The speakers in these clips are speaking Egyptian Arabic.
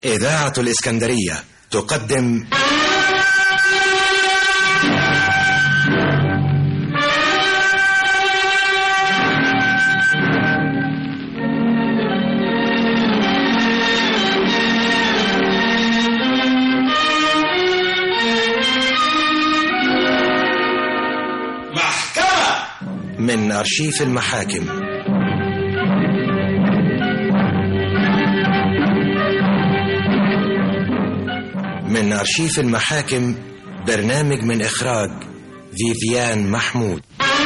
إذاعة الإسكندرية تقدم محكمة من أرشيف المحاكم من أرشيف المحاكم برنامج من إخراج فيفيان محمود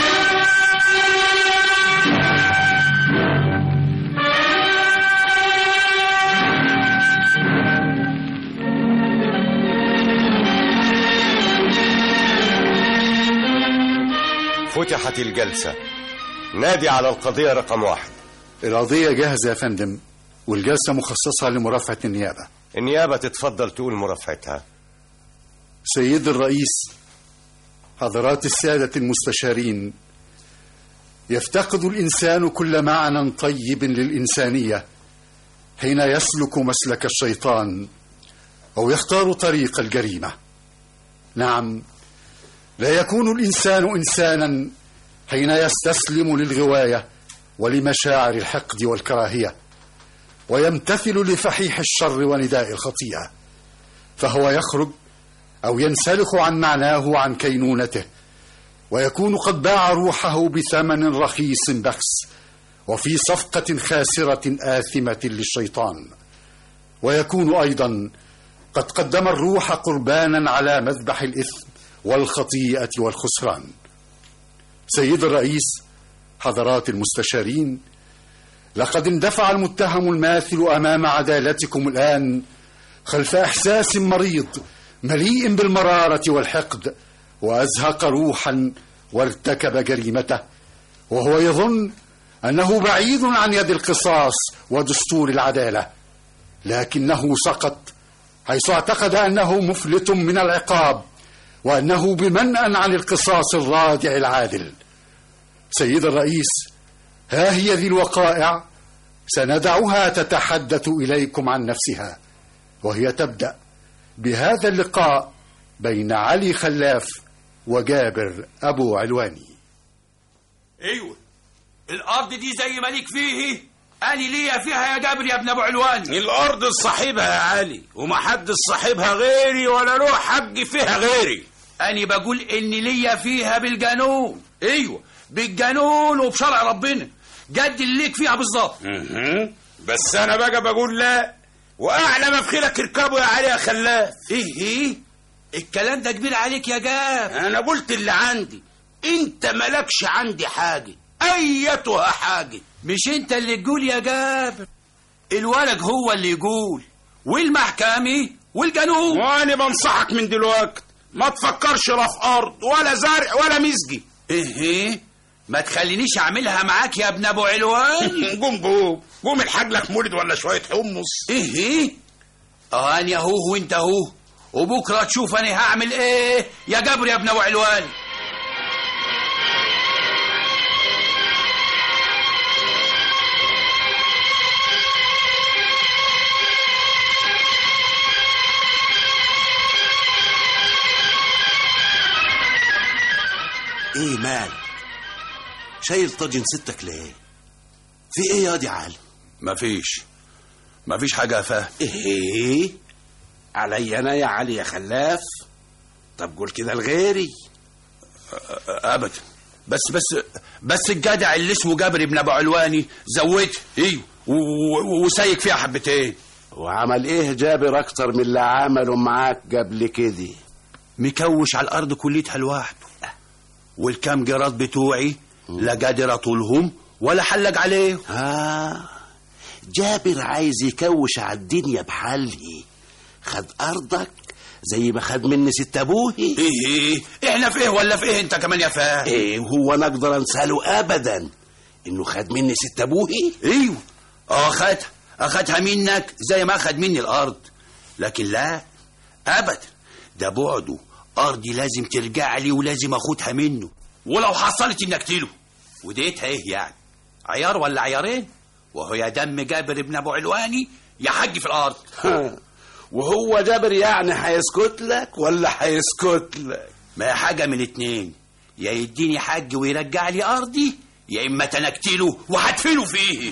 فتحت الجلسة نادي على القضية رقم واحد القضية جاهزة يا فندم والجلسة مخصصة لمرافعة النيابة النيابة تتفضل تقول مرافعتها سيد الرئيس حضرات السادة المستشارين يفتقد الإنسان كل معنى طيب للإنسانية حين يسلك مسلك الشيطان أو يختار طريق الجريمة نعم لا يكون الإنسان إنسانا حين يستسلم للغواية ولمشاعر الحقد والكراهية ويمتثل لفحيح الشر ونداء الخطيئة فهو يخرج أو ينسلخ عن معناه وعن كينونته ويكون قد باع روحه بثمن رخيص بخس وفي صفقة خاسرة آثمة للشيطان ويكون أيضا قد قدم الروح قربانا على مذبح الإثم والخطيئة والخسران سيد الرئيس حضرات المستشارين لقد اندفع المتهم الماثل أمام عدالتكم الآن خلف إحساس مريض مليء بالمرارة والحقد وأزهق روحا وارتكب جريمته وهو يظن أنه بعيد عن يد القصاص ودستور العدالة لكنه سقط حيث اعتقد أنه مفلت من العقاب وأنه بمنأ عن القصاص الرادع العادل سيد الرئيس ها هي ذي الوقائع سندعها تتحدث إليكم عن نفسها وهي تبدأ بهذا اللقاء بين علي خلاف وجابر أبو علواني ايوه الارض دي زي ما ليك فيه انا ليا فيها يا جابر يا ابن ابو علوان الارض صاحبها يا علي ومحدش صاحبها غيري ولا له حق فيها غيري انا بقول ان ليا فيها بالقانون ايوه بالقانون وبشرع ربنا جد اللي ليك فيها بالظبط مهم. بس انا بقى بقول لا واعلى ما في خيرك اركبه يا علي يا خلاف ايه ايه الكلام ده كبير عليك يا جاب انا قلت اللي عندي انت مالكش عندي حاجه ايتها حاجه مش انت اللي تقول يا جابر الولد هو اللي يقول والمحكمة والقانون وانا بنصحك من دلوقتي ما تفكرش لا في ارض ولا زرع ولا مسجي ايه ايه ما تخلينيش اعملها معاك يا ابن ابو علوان قوم قوم قوم الحاج لك مولد ولا شويه حمص ايه ايه اه انا اهو وانت اهو وبكره تشوف انا هعمل ايه يا جابر يا ابن ابو علوان ايه مال شايل طاجن ستك ليه في ايه يا دي عالم مفيش مفيش حاجه يا فهد ايه علي انا يا علي يا خلاف طب قول كده لغيري ابدا بس بس بس الجدع اللي اسمه جابر ابن ابو علواني زودها ايوه و- و- وسيك فيها حبتين وعمل ايه جابر اكتر من اللي عمله معاك قبل كده مكوش على الارض كليتها لوحده والكام جراد بتوعي لا قادر اطولهم ولا حلق عليه ها جابر عايز يكوش على الدنيا بحالي خد ارضك زي ما خد مني ست ابوهي ايه ايه احنا في ايه ولا في ايه انت كمان يا فهد ايه هو انا اقدر انساله ابدا انه خد مني ست ابوهي ايوه اه اخدها اخدها منك زي ما اخد مني الارض لكن لا ابدا ده بعده ارضي لازم ترجع لي ولازم اخدها منه ولو حصلت اني اقتله وديتها ايه يعني عيار ولا عيارين وهو يا دم جابر ابن ابو علواني يا حج في الارض وهو جابر يعني هيسكت لك ولا هيسكت لك ما هي حاجة من اتنين يا يديني حج ويرجع لي أرضي يا إما تنكتله وهدفنه فيه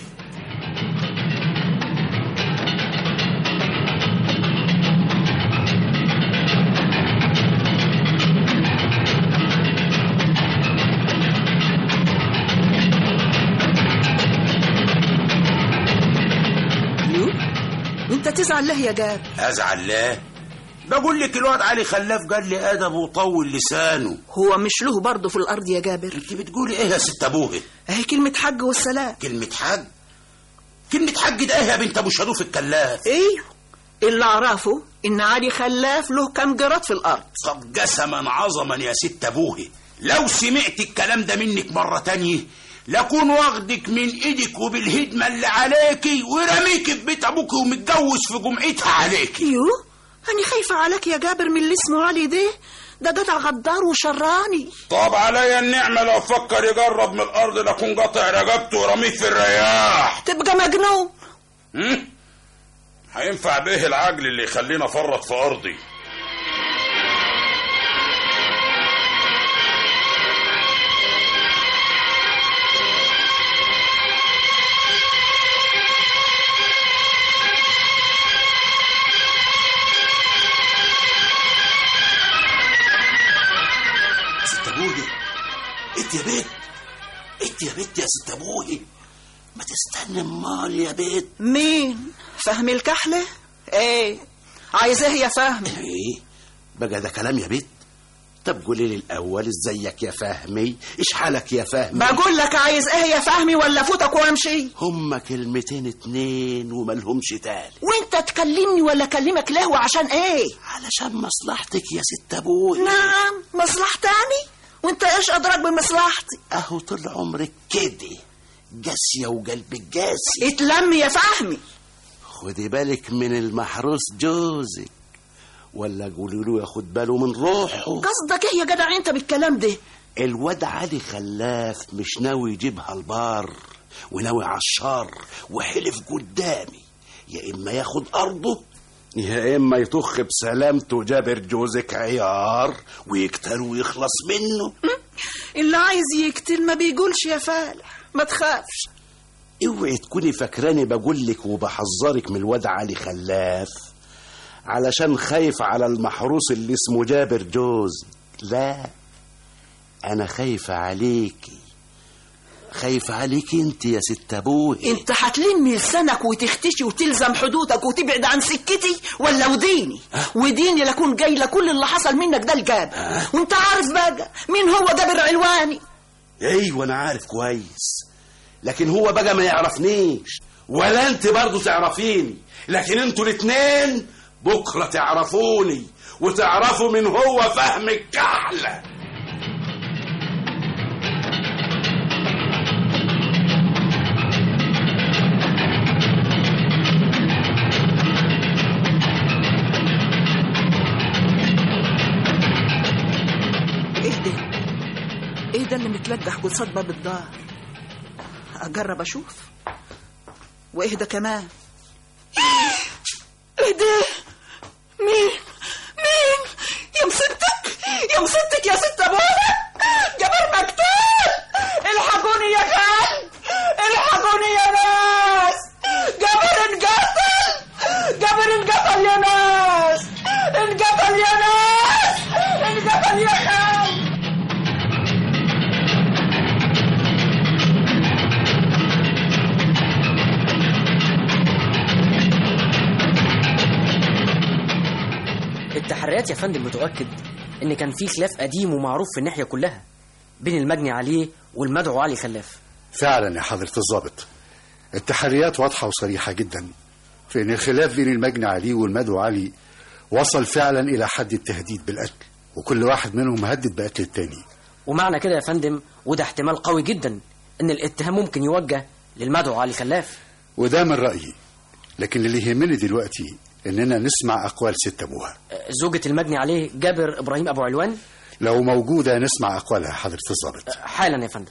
يو انت تزعل ليه يا جاب أزعل لا بقول لك الواد علي خلاف قال لي أدب وطول لسانه هو مش له برضه في الارض يا جابر انت بتقولي ايه يا ست ابوه اهي كلمة حج والسلام كلمة حج كلمة حج ده ايه يا بنت ابو شروف الكلاف ايوه اللي اعرفه ان علي خلاف له كام جراد في الارض طب قسما عظما يا ست ابوه لو سمعت الكلام ده منك مرة تانية لكون واخدك من ايدك وبالهدمة اللي عليكي ورميك في بيت ابوك ومتجوز في جمعتها عليكي يو انا خايفة عليك يا جابر من اللي اسمه علي ده ده جدع غدار وشراني طب عليا النعمة لو فكر يجرب من الأرض لكون قاطع رقبته ورميه في الرياح تبقى مجنون هم؟ هينفع به العجل اللي يخلينا فرط في أرضي ست ابوه انت يا بنت انت يا بنت يا ست ابوه ما تستنى امال يا بنت مين فهمي الكحلة ايه عايز ايه يا فهمي ايه بقى ده كلام يا بنت طب قولي لي الاول ازيك يا فهمي ايش حالك يا فهمي بقول لك عايز ايه يا فهمي ولا فوتك وامشي هما كلمتين اتنين وملهمش تالت وانت تكلمني ولا اكلمك ليه وعشان ايه علشان مصلحتك يا ست ابوي نعم مصلحتاني وانت ايش ادراك بمصلحتي اهو طول عمرك كده جاسية وقلبك جاسي اتلم يا فهمي خدي بالك من المحروس جوزك ولا قولي له ياخد باله من روحه قصدك ايه يا جدع انت بالكلام ده الواد علي خلاف مش ناوي يجيبها البار وناوي على الشر وحلف قدامي يا اما ياخد ارضه يا اما يطخ بسلامته جابر جوزك عيار ويقتل ويخلص منه اللي عايز يقتل ما بيقولش يا فالح ما تخافش اوعي تكوني فاكراني بقولك وبحذرك من الواد علي خلاف علشان خايف على المحروس اللي اسمه جابر جوز لا انا خايفة عليكي خايفة عليكي انت يا ست ابوي انت هتلم لسانك وتختشي وتلزم حدودك وتبعد عن سكتي ولا وديني وديني لكون جاي لكل اللي حصل منك ده الجاب وانت عارف بقى مين هو جابر علواني ايوه انا عارف كويس لكن هو بقى ما يعرفنيش ولا انت برضو تعرفيني لكن انتوا الاتنين بكره تعرفوني وتعرفوا من هو فهم الكحله ايه ده ايه ده اللي متلجح قصاد باب الدار اجرب اشوف وايه ده كمان ايه ده مين مين يا مصدك يا مصدك يا ست ابوها جبر مقتول الحقوني يا خال الحقوني يا ناس جبر انقتل جبر انقتل يا ناس انقتل يا ناس انقتل يا خال التحريات يا فندم بتؤكد ان كان في خلاف قديم ومعروف في الناحيه كلها بين المجني عليه والمدعو علي خلاف فعلا يا حضرة الضابط التحريات واضحة وصريحة جدا في أن الخلاف بين المجني علي والمدعو علي وصل فعلا إلى حد التهديد بالقتل وكل واحد منهم هدد بقتل التاني ومعنى كده يا فندم وده احتمال قوي جدا ان الاتهام ممكن يوجه للمدعو علي خلاف وده من رأيي لكن اللي يهمني دلوقتي إننا نسمع أقوال ست أبوها زوجة المجني عليه جابر ابراهيم ابو علوان لو موجودة نسمع أقوالها حضرة الضابط حالا يا فندم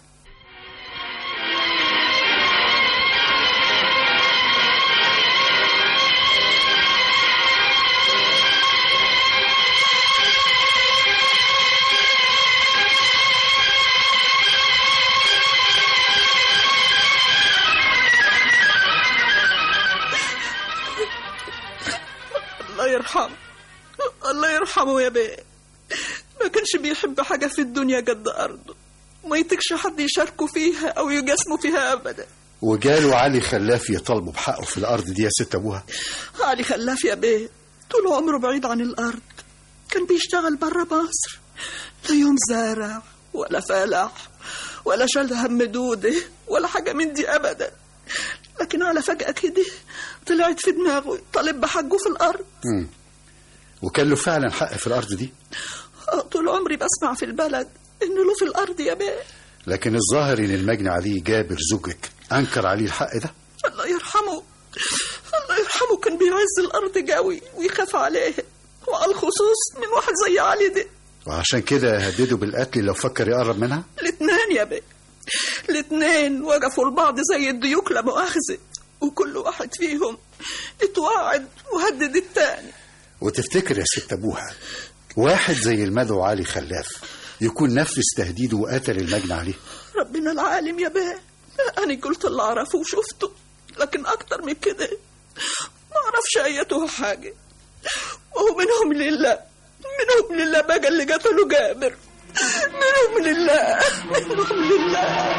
الله يرحمه الله يرحمه يا بيه ما كانش بيحب حاجة في الدنيا قد أرضه ما يتكش حد يشاركه فيها أو يجاسمه فيها أبدا وجاله علي خلاف يطالبه بحقه في الارض دي يا ست ابوها علي خلاف يا بيه طول عمره بعيد عن الأرض كان بيشتغل برا مصر لا يوم زارع ولا فلاح ولا شال هم دودة ولا حاجة من دي أبدا لكن على فجأة كده طلعت في دماغه طالب بحقه في الأرض مم. وكان له فعلا حق في الارض دي آه، طول عمري بسمع في البلد إنه له في الأرض يا بيه لكن الظاهر ان المجني عليه جابر زوجك انكر عليه الحق ده الله يرحمه الله يرحمه كان بيعز الأرض قوي ويخاف عليه وعلى الخصوص من واحد زي علي ده وعشان كده هدده بالقتل لو فكر يقرب منها الاتنين يا بيه الاتنين وقفوا لبعض زي الديوك لا مؤاخذة وكل واحد فيهم اتوعد وهدد التاني وتفتكر يا ست ابوها واحد زي المدعو علي خلاف يكون نفذ تهديده وقتل المجني عليه ربنا العالم يا بيه أنا قلت اللي أعرفه وشفته لكن أكتر من كده ما أعرفش أيته حاجة وهو منهم لله منهم لله بقى اللي قتلوا جابر منهم لله منهم لله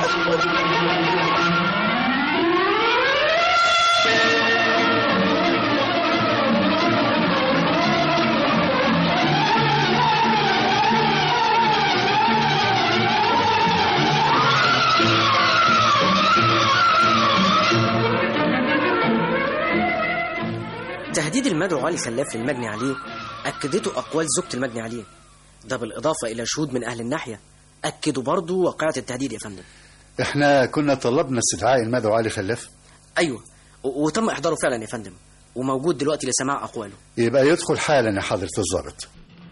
تهديد المدعو علي خلاف للمجني عليه أكدته أقوال زوجة المجني عليه ده بالإضافة إلى شهود من أهل الناحية أكدوا برضه واقعة التهديد يا فندم احنا كنا طلبنا استدعاء المدعو علي خلاف أيوه و- وتم إحضاره فعلا يا فندم وموجود دلوقتي لسماع أقواله يبقى يدخل حالا يا حضرة الضابط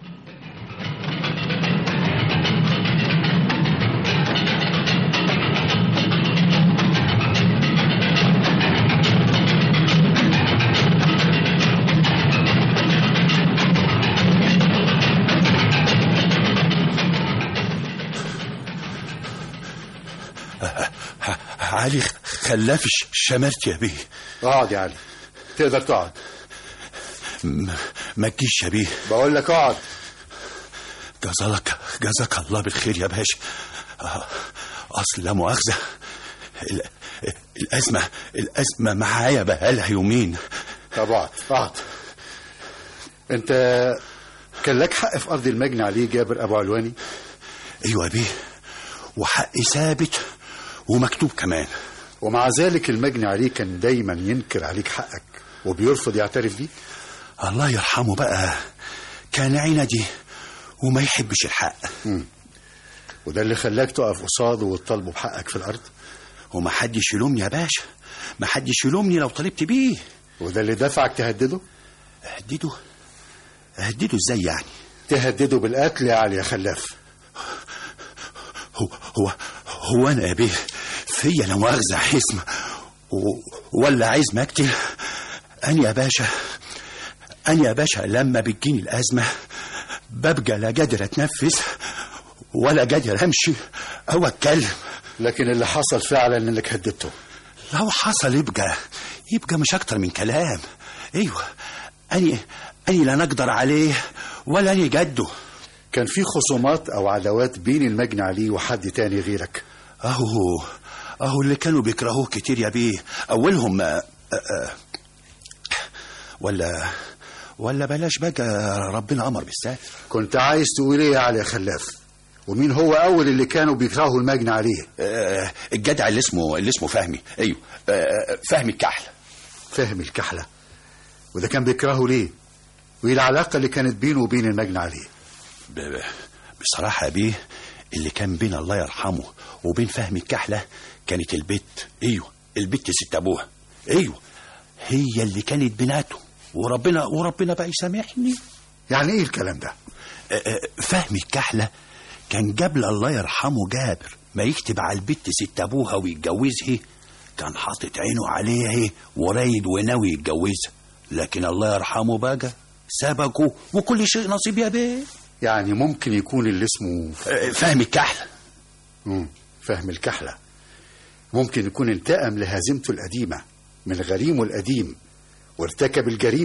علي خلاف ش- شمرت يا بيه اقعد يا علي تقدر تقعد م- ما تجيش يا بيه بقول لك اقعد جزاك جزاك الله بالخير يا باشا آه، اصل لا مؤاخذه ال- الازمه الازمه معايا بقالها يومين طب اقعد اقعد انت كان لك حق في ارض المجني عليه جابر ابو علواني ايوه يا بيه وحقي ثابت ومكتوب كمان ومع ذلك المجني عليه كان دايما ينكر عليك حقك وبيرفض يعترف بيه الله يرحمه بقى كان عندي وما يحبش الحق وده اللي خلاك تقف قصاده وتطالبه بحقك في الارض وما حدش يلومني يا باشا ما حدش يلومني لو طلبت بيه وده اللي دفعك تهدده اهدده اهدده ازاي يعني تهدده بالقتل يا علي يا خلاف هو هو هو انا يا بيه فيا لا مؤاخذه حسم و- ولا عايز مقتل انا يا باشا انا يا باشا لما بتجيني الازمه ببقى لا قادر اتنفس ولا قادر امشي او اتكلم لكن اللي حصل فعلا انك هددته لو حصل يبقى يبقى مش اكتر من كلام ايوه اني اني لا نقدر عليه ولا اني جده كان في خصومات او عداوات بين المجني عليه وحد تاني غيرك اهو اهو اللي كانوا بيكرهوه كتير يا بيه اولهم آه، آه، ولا ولا بلاش بقى ربنا امر بالستر كنت عايز تقول ايه يا علي يا خلاف ومين هو اول اللي كانوا بيكرهوا المجني عليه آه، الجدع اللي اسمه اللي اسمه فهمي ايوه آه، فهمي الكحل فهم الكحلة وده كان بيكرهه ليه وايه العلاقة اللي كانت بينه وبين المجني عليه ب- ب- بصراحة يا بيه اللي كان بين الله يرحمه وبين فهمي الكحلة كانت البت ايوه البت ست ابوها ايوه هي اللي كانت بناته وربنا وربنا بقى يسامحني يعني ايه الكلام ده آه، آه، فهمي الكحلة كان قبل الله يرحمه جابر ما يكتب على البت ست ابوها ويتجوزها كان حاطط عينه عليها ورايد وناوي يتجوزها لكن الله يرحمه بقى سبقه وكل شيء نصيب يا بيه يعني ممكن يكون اللي اسمه آه، فهمي الكحلة مم. فهم الكحلة ممكن يكون انتقم لهزيمته القديمة من غريمه القديم وارتكب الجريمة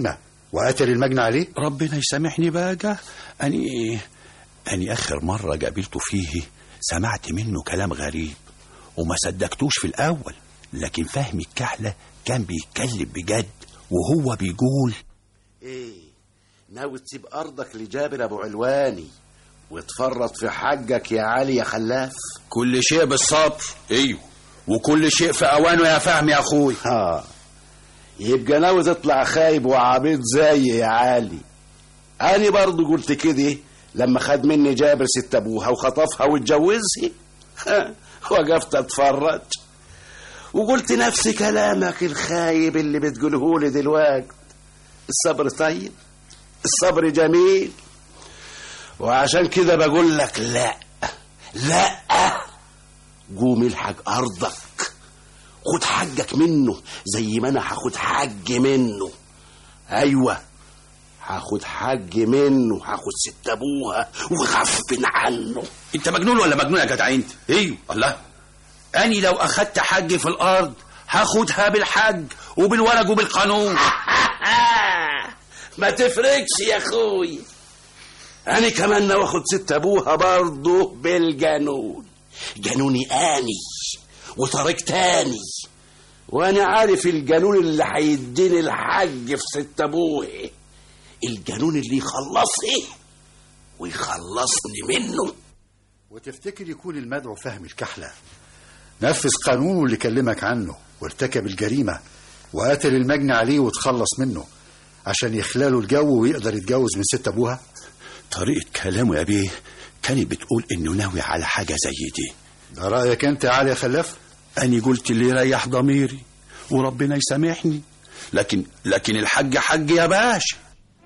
وقتل المجني عليه ربنا يسامحني بقى أني أني آخر مرة قابلته فيه سمعت منه كلام غريب وما صدقتوش في الأول لكن فهمي الكحلة كان بيتكلم بجد وهو بيقول ايه ناوي تسيب ارضك لجابر ابو علواني وتفرط في حجك يا علي يا خلاف كل شيء بالصبر ايوه وكل شيء في اوانه يا فهمي يا اخوي ها يبقى ناوي تطلع خايب وعبيط زي يا علي انا برضو قلت كده لما خد مني جابر ست ابوها وخطفها واتجوزها ها، وقفت اتفرج وقلت نفس كلامك الخايب اللي بتقوله لي دلوقتي الصبر طيب الصبر جميل وعشان كده بقول لك لا لا قوم الحق ارضك خد حقك منه زي ما انا هاخد حق منه ايوه هاخد حق منه هاخد ست ابوها وغصب عنه انت مجنون ولا مجنون يا جدع انت ايوه الله اني لو اخدت حج في الارض هاخدها بالحج وبالورق وبالقانون ما تفرقش يا اخوي انا كمان ناوي اخد ست ابوها برضه بالجنون جنوني اني وطريق تاني وانا عارف الجنون اللي هيديني الحج في ست ابوها الجنون اللي يخلصني ويخلصني منه وتفتكر يكون المدعو فهم الكحلة نفذ قانونه اللي كلمك عنه وارتكب الجريمة وقتل المجني عليه وتخلص منه عشان يخلاله الجو ويقدر يتجوز من ست أبوها طريقة كلامه يا بيه كانت بتقول انه ناوي على حاجة زي دي ده رأيك أنت يا علي يا خلاف أني قلت اللي يريح ضميري وربنا يسامحني لكن لكن الحج حج يا باشا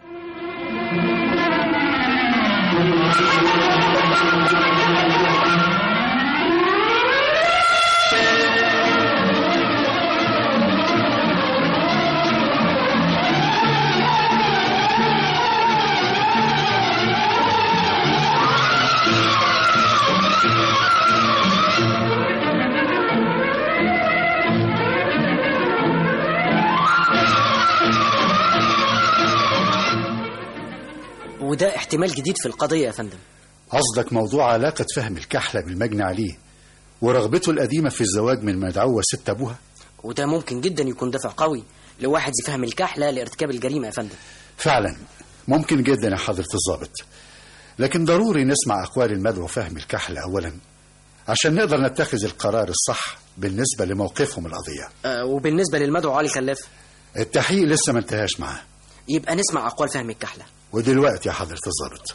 وده احتمال جديد في القضية يا فندم قصدك موضوع علاقة فهم الكحلة بالمجني عليه ورغبته القديمة في الزواج من مدعوة ست أبوها وده ممكن جدا يكون دافع قوي لواحد يفهم الكحلة لارتكاب الجريمة يا فندم فعلا ممكن جدا يا حضرة الضابط لكن ضروري نسمع أقوال المدعو فهم الكحلة أولا عشان نقدر نتخذ القرار الصح بالنسبة لموقفهم القضية آه وبالنسبة للمدعو علي خلاف التحقيق لسه ما انتهاش معاه يبقى نسمع أقوال فهم الكحلة ودلوقتي يا حضرة الضابط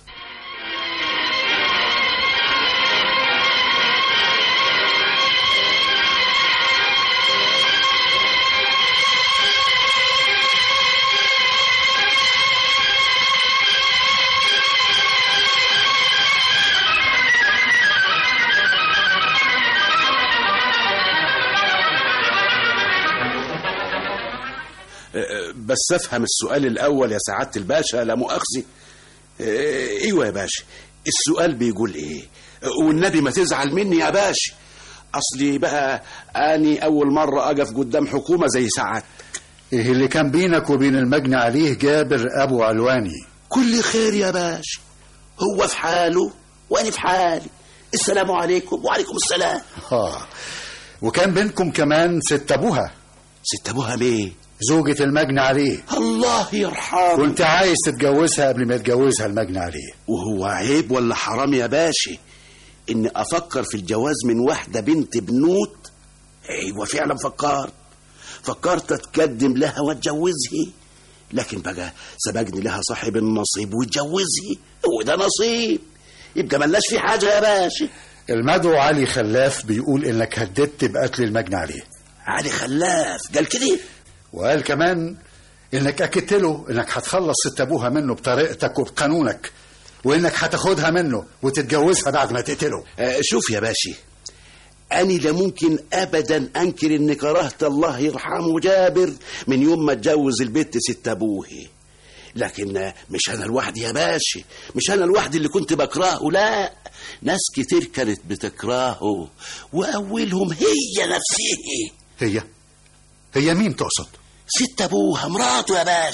بس افهم السؤال الاول يا سعاده الباشا لا مؤاخذه آه، ايوه يا باشا السؤال بيقول ايه والنبي ما تزعل مني يا باشا اصلي بقى اني اول مره اقف قدام حكومه زي سعادتك إيه اللي كان بينك وبين المجني عليه جابر أبو علواني كل خير يا باشا هو في حاله وانا في حالي السلام عليكم وعليكم السلام آه وكان بينكم كمان ست أبوها ست ابوها ليه زوجة المجني عليه الله يرحمه كنت عايز تتجوزها قبل ما يتجوزها المجني عليه وهو عيب ولا حرام يا باشا ان افكر في الجواز من واحده بنت بنوت ايوه فعلا فكرت فكرت اتقدم لها واتجوزها لكن بقى سبقني لها صاحب النصيب واتجوزها وده نصيب يبقى ملاش في حاجه يا باشا المدعو علي خلاف بيقول إنك هددت بقتل المجني عليه علي خلاف قال كده وقال كمان إنك أكدت له إنك هتخلص ست أبوها منه بطريقتك وبقانونك وإنك هتاخدها منه وتتجوزها بعد ما تقتله آه، شوف يا باشا أنا لا ممكن أبدا أنكر إني كرهت الله يرحمه جابر من يوم ما اتجوز البت ست أبوه لكن آه، مش أنا لوحدي يا باشا مش أنا لوحدي اللي كنت بكرهه لا ناس كتير كانت بتكرهه وأولهم هي نفسها هي هي مين تقصد ست أبوها مراته يا باشا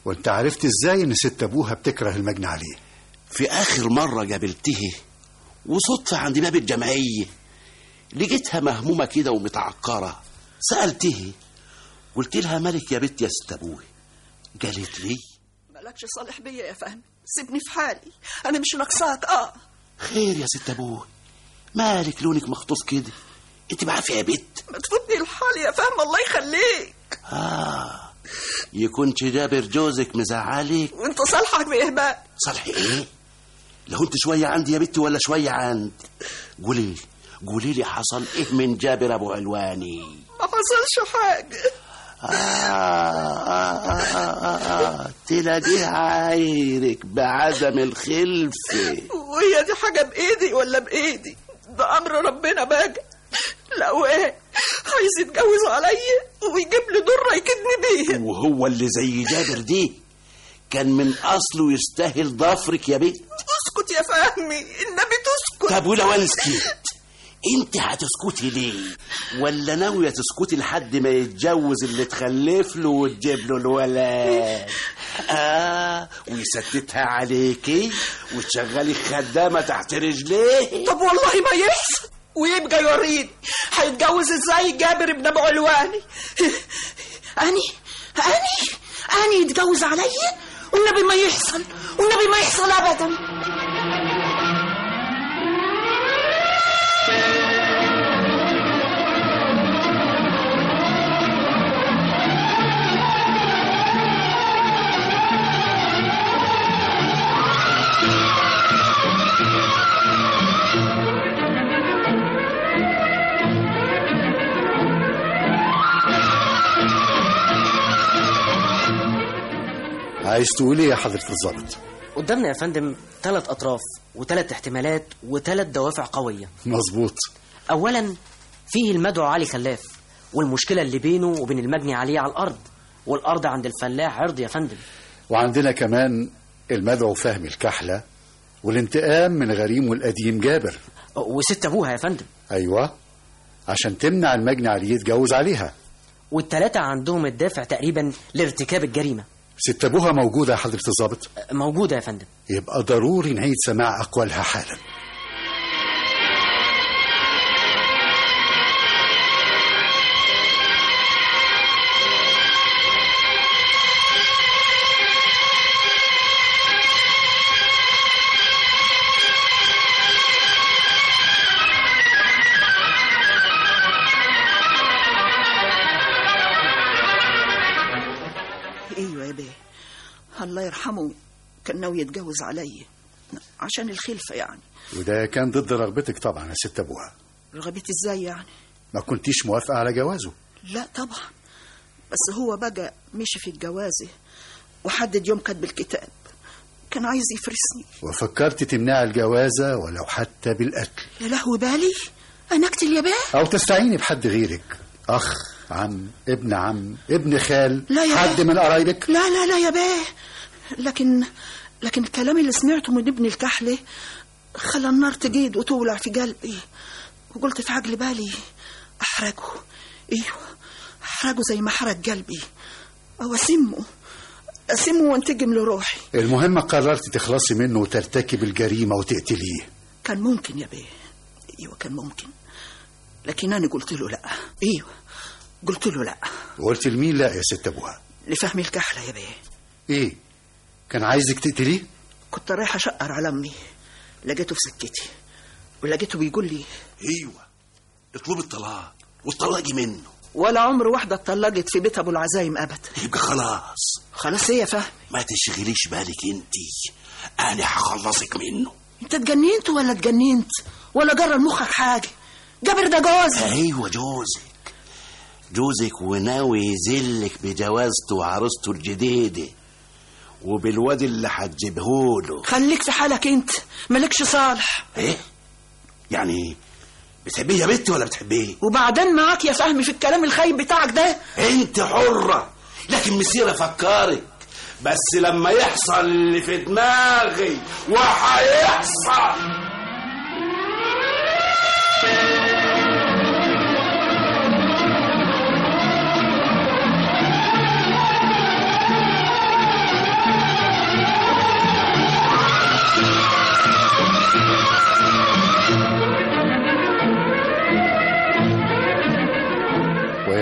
وانت عرفت ازاي ان ست ابوها بتكره المجني عليه في آخر مرة قابلته وصدفة عند باب الجمعية لقيتها مهمومة كده ومتعكرة سألته قلت لها مالك يا بنت يا ست أبوي قالت لي مالكش صالح بيا يا فهمي سيبني في حالي انا مش ناقصاك اه خير يا ست أبوي مالك لونك مخطوف كده انت بعافية يا بت ما تفوتني الحال يا فهم الله يخليك آه يكونش جابر جوزك مزعلك وانت صالحك باهبال صالح ايه لو انت شوية عندي يا بنتي ولا شوية عندي قولي لي قولي لي حصل ايه من جابر ابو علواني ما حصلش حاجه آه آه آه آه آه تلاقيه عايرك بعدم الخلفة وهي دي حاجه بايدي ولا بايدي ده امر ربنا بقى لا وايه عايز يتجوز عليا ويجيب لي ضره يكدني بيها وهو اللي زي جابر دي كان من اصله يستاهل ضفرك يا بنت اسكت يا فهمي النبي تسكت طب ولو انا سكت انت هتسكتي ليه ولا ناويه تسكتي لحد ما يتجوز اللي تخلف له وتجيب له الولد اه ويستتها عليكي وتشغلي خدامه تحت رجليه طب والله ما يحصل ويبقى يوريني هيتجوز ازاي جابر ابن ابو علواني اني اني اني يتجوز عليا والنبي ما يحصل والنبي ما يحصل ابدا عايز تقول ايه يا حضرة الضابط قدامنا يا فندم ثلاث أطراف وثلاث احتمالات وثلاث دوافع قوية مظبوط أولا فيه المدعو علي خلاف والمشكلة اللي بينه وبين المجني عليه على الأرض والأرض عند الفلاح عرض يا فندم وعندنا كمان المدعو فهمي الكحلة والانتقام من غريمه القديم جابر وست أبوها يا فندم أيوة عشان تمنع المجني عليه يتجوز عليها والتلاتة عندهم الدافع تقريبا لارتكاب الجريمة ست أبوها موجودة يا حضرة الضابط موجودة يا فندم يبقى ضروري نعيد سماع أقوالها حالا ايوه يا بيه الله يرحمه كان ناوي يتجوز عليا عشان الخلفه يعني وده كان ضد رغبتك طبعا يا ست أبوها رغبتي ازاي يعني ما كنتيش موافقة على جوازه لا طبعا بس هو بقى مشي في الجوازه وحدد يوم كتب الكتاب كان عايز يفرسني وفكرت تمنع الجوازة ولو حتى بالقتل يا لهوي بالي انا اقتل يا بيه أو تستعيني بحد غيرك أخ عم ابن عم ابن خال لا يا حد بيه. من قرايبك لا لا لا يا بيه لكن لكن الكلام اللي سمعته من ابن الكحلة خلى النار تجيد وتولع في قلبي وقلت في عقل بالي احرقه ايوه احرقه زي ما حرق قلبي او اسمه اسمه وانتقم لروحي المهم قررت تخلصي منه وترتكب الجريمة وتقتليه كان ممكن يا بيه ايوه كان ممكن لكن انا قلت له لا ايوه قلت له لا وقلت لمين لا يا ست أبوها لفهم الكحلة يا بيه إيه كان عايزك تقتليه كنت رايح اشقر على امي لقيته في سكتي ولقيته بيقول لي ايوه اطلبي الطلاق واتطلقي منه ولا عمر واحدة اتطلقت في بيت أبو العزايم أبدا يبقى خلاص خلاص إيه يا فهمي ما تشغليش بالك انتي انا هخلصك منه أنت اتجننت ولا اتجننت ولا جرى لمخك حاجة جابر ده جوزي ايوه جوزك جوزك وناوي يذلك بجوازته وعروسته الجديده وبالواد اللي هتجيبهوله خليك في حالك أنت مالكش صالح ايه يعني بتحبيه يا بنتي ولا بتحبيه وبعدين معاك يا فهمي في الكلام الخايب بتاعك ده انت حرة لكن مسير افكرك بس لما يحصل اللي في دماغي وهيحصل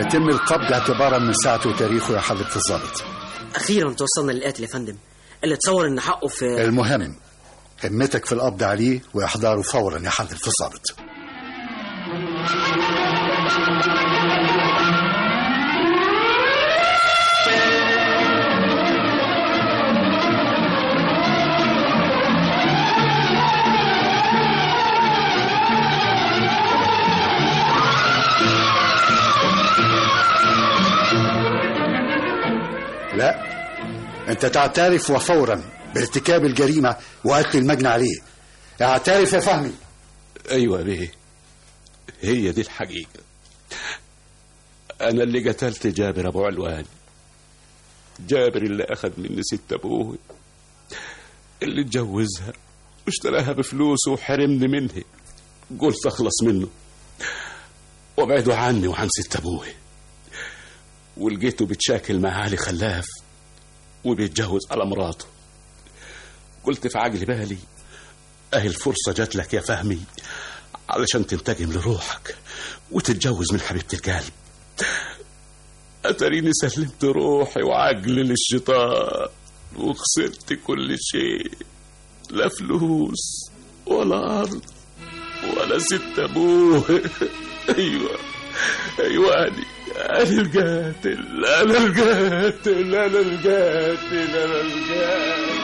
يتم القبض اعتبارا من ساعته وتاريخه يا حضرة الضابط اخيرا توصلنا للقاتل يا فندم اللي تصور ان حقه في المهم همتك في القبض عليه وإحضاره فورا يا حضرة الضابط لا انت تعترف وفورا بارتكاب الجريمة وقتل المجني عليه اعترف يا فهمي ايوه بيه هي دي الحقيقه انا اللي قتلت جابر ابو علوان جابر اللي اخذ مني ست ابوه اللي اتجوزها واشتراها بفلوسه وحرمني منها قلت اخلص منه وابعده عني وعن ست ابوه ولقيته بتشاكل مع علي خلاف وبيتجوز على مراته قلت في عقل بالي اهي الفرصة جات لك يا فهمي علشان تنتقم لروحك وتتجوز من حبيبة القلب أتريني سلمت روحي وعقلي للشيطان وخسرت كل شيء لا فلوس ولا أرض ولا ست أبوه أيوة أيوة أنا أنا القاتل أنا القاتل أنا القاتل أنا القاتل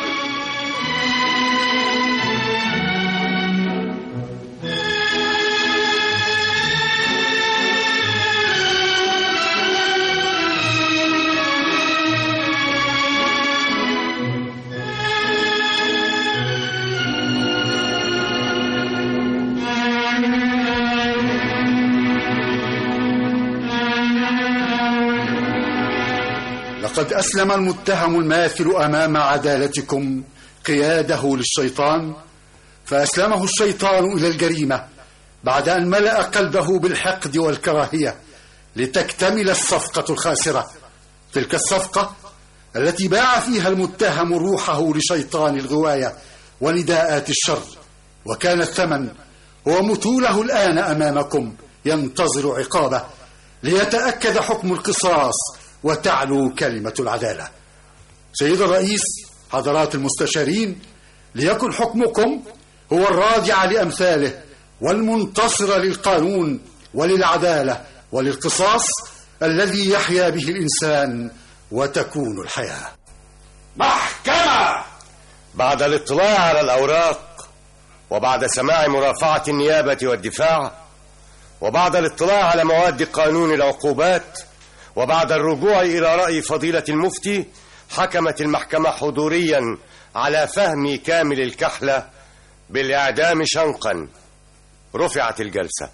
لقد أسلم المتهم الماثل أمام عدالتكم قياده للشيطان فأسلمه الشيطان إلى الجريمة بعد أن ملأ قلبه بالحقد والكراهية لتكتمل الصفقة الخاسرة تلك الصفقة التي باع فيها المتهم روحه لشيطان الغواية ونداءات الشر وكان الثمن هو متوله الآن أمامكم ينتظر عقابه ليتأكد حكم القصاص وتعلو كلمة العدالة سيد الرئيس حضرات المستشارين ليكن حكمكم هو الرادع لأمثاله والمنتصر للقانون وللعدالة وللقصاص الذي يحيا به الإنسان وتكون الحياة محكمة بعد الاطلاع على الأوراق وبعد سماع مرافعة النيابة والدفاع وبعد الاطلاع على مواد قانون العقوبات وبعد الرجوع إلى رأي فضيلة المفتي حكمت المحكمة حضوريا على فهم كامل الكحلة بالإعدام شنقا رفعت الجلسة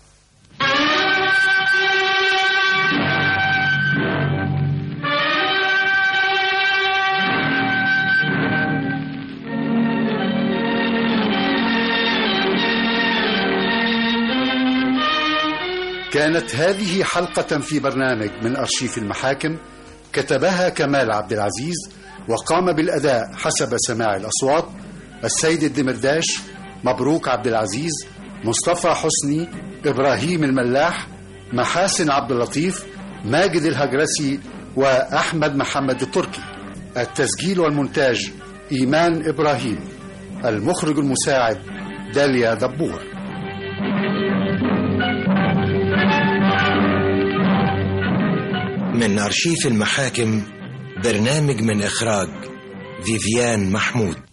كانت هذه حلقة في برنامج من أرشيف المحاكم كتبها كمال عبد العزيز وقام بالأداء حسب سماع الأصوات السيد الدمرداش مبروك عبد العزيز مصطفى حسني إبراهيم الملاح محاسن عبد اللطيف ماجد الهجرسي وأحمد محمد التركي التسجيل والمونتاج إيمان إبراهيم المخرج المساعد داليا دبور من أرشيف المحاكم برنامج من إخراج فيفيان محمود